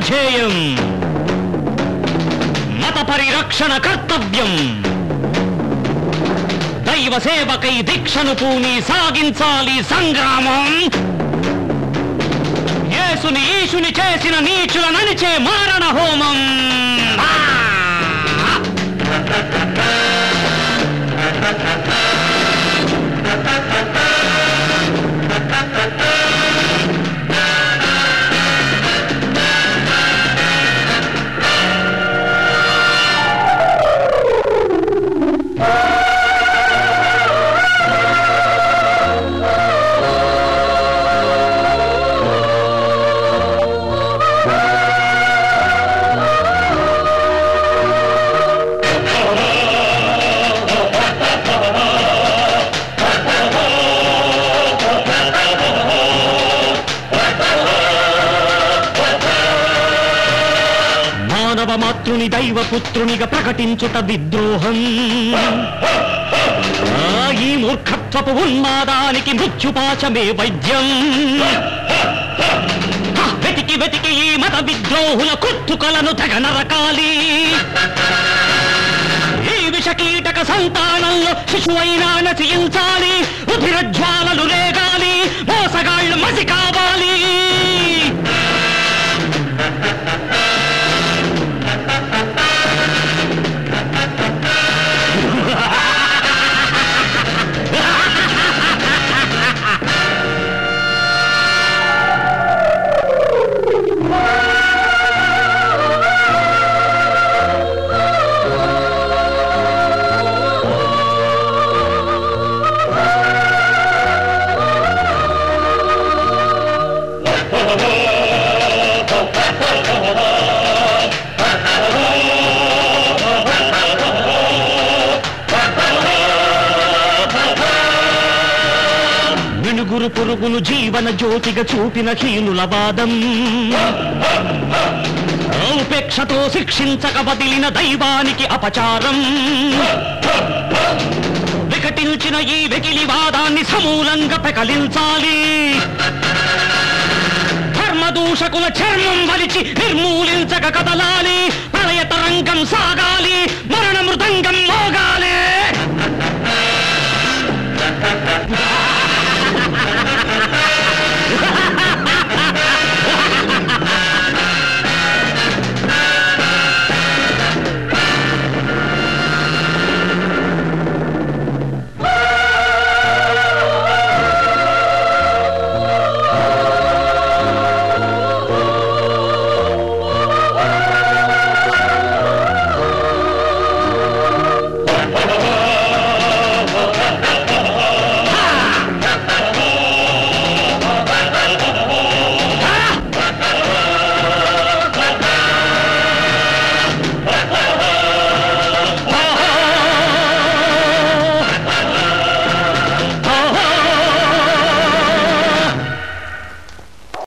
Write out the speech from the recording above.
ధ్యేయం మత పరిరక్షణ కర్తవ్యం దైవ సేవకై దీక్షను పూని సాగించాలి సంగ్రామం యేసుని ఈశుని చేసిన నీచుల ననిచే మారణ హోమం ఆ! మానవ మాతృని దైవ పుత్రునిగా ప్రకటించుట విద్రోహం ఆ, ఈ మూర్ఖత్వపు ఉన్మాదానికి మృత్యుపాశమే వైద్యం హ, వెతికి వెతికి ఈ మత విద్రోహుల కుత్తుకలను తెగ నరకాలి ఈ విష కీటక సంతానంలో శిశువైనా నశించాలి ఉధిర జ్వాలలు రేగాలి మోసగాళ్ళు మసి కావాలి మినుగురు పురుగును జీవన జ్యోతిగా చూపిన హీనుల వాదం ఉపేక్షతో శిక్షించక వదిలిన దైవానికి అపచారం వికటించిన ఈ వెకిలి వాదాన్ని సమూలంగా పెకలించాలి ధర్మదూషకుల చర్మం వలిచి నిర్మూలించక కదలాలి